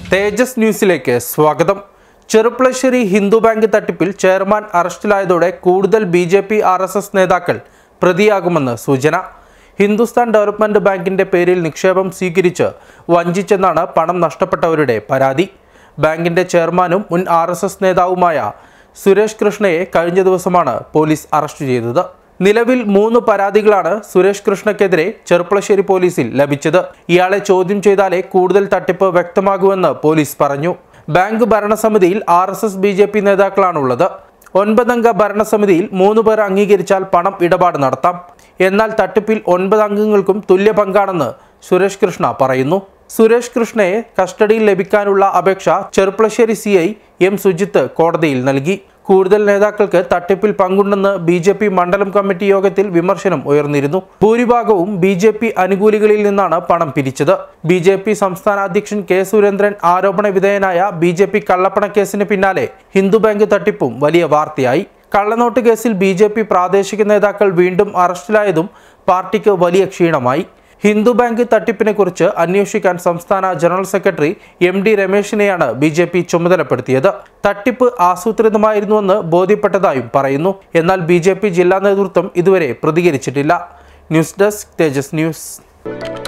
തേജസ് ന്യൂസിലേക്ക് സ്വാഗതം ചെറുപ്പളശ്ശേരി ഹിന്ദു ബാങ്ക് തട്ടിപ്പിൽ ചെയർമാൻ അറസ്റ്റിലായതോടെ കൂടുതൽ B J P R S S നേതാക്കൾ പ്രതിയാകുമെന്ന് സൂചന ഹിന്ദുസ്ഥാൻ ഡെവലപ്മെന്റ് ബാങ്കിന്റെ പേരിൽ നിക്ഷേപം സ്വീകരിച്ച് വഞ്ചിച്ചെന്നാണ് പണം നഷ്ടപ്പെട്ടവരുടെ പരാതി ബാങ്കിന്റെ ചെയർമാനും മുൻ ആർ എസ് എസ് നേതാവുമായ സുരേഷ് കൃഷ്ണയെ കഴിഞ്ഞ ദിവസമാണ് പോലീസ് അറസ്റ്റ് ചെയ്തത് നിലവിൽ മൂന്ന് പരാതികളാണ് സുരേഷ് കൃഷ്ണയ്ക്കെതിരെ ചെറുപ്പളശ്ശേരി പോലീസിൽ ലഭിച്ചത് ഇയാളെ ചോദ്യം ചെയ്താലേ കൂടുതൽ തട്ടിപ്പ് വ്യക്തമാകുമെന്ന് പോലീസ് പറഞ്ഞു ബാങ്ക് ഭരണസമിതിയിൽ R S S B J P നേതാക്കളാണുള്ളത് ഒൻപതംഗ ഭരണസമിതിയിൽ മൂന്ന് പേർ അംഗീകരിച്ചാൽ പണം ഇടപാട് നടത്താം എന്നാൽ തട്ടിപ്പിൽ ഒൻപത് അംഗങ്ങൾക്കും തുല്യ പങ്കാണെന്ന് സുരേഷ് കൃഷ്ണ പറയുന്നു സുരേഷ് കൃഷ്ണയെ കസ്റ്റഡിയിൽ ലഭിക്കാനുള്ള അപേക്ഷ Cherpulassery C I M Sujith കോടതിയിൽ നൽകി കൂടുതൽ നേതാക്കൾക്ക് തട്ടിപ്പിൽ പങ്കുണ്ടെന്ന് ബി ജെ പി മണ്ഡലം കമ്മിറ്റി യോഗത്തിൽ വിമർശനം ഉയർന്നിരുന്നു ഭൂരിഭാഗവും ബി ജെ പി അനുകൂലികളിൽ നിന്നാണ് പണം പിരിച്ചത് ബി ജെ പി സംസ്ഥാന അധ്യക്ഷൻ കെ സുരേന്ദ്രൻ ആരോപണ വിധേയനായ ബി ജെ പി കള്ളപ്പണ കേസിന് പിന്നാലെ ഹിന്ദു ബാങ്ക് തട്ടിപ്പും വലിയ വാർത്തയായി കള്ളനോട്ട് കേസിൽ ബി ജെ പി പ്രാദേശിക നേതാക്കൾ വീണ്ടും അറസ്റ്റിലായതും പാർട്ടിക്ക് വലിയ ക്ഷീണമായി ഹിന്ദു ബാങ്ക് തട്ടിപ്പിനെ കുറിച്ച് അന്വേഷിക്കാൻ സംസ്ഥാന ജനറൽ സെക്രട്ടറി എം ഡി രമേശിനെയാണ് ബി ജെ പി ചുമതലപ്പെടുത്തിയത് തട്ടിപ്പ് ആസൂത്രിതമായിരുന്നുവെന്ന് ബോധ്യപ്പെട്ടതായും പറയുന്നു എന്നാൽ ബി ജെ പി ജില്ലാ നേതൃത്വം ഇതുവരെ പ്രതികരിച്ചിട്ടില്ല ന്യൂസ് ഡെസ്ക് തേജസ് ന്യൂസ്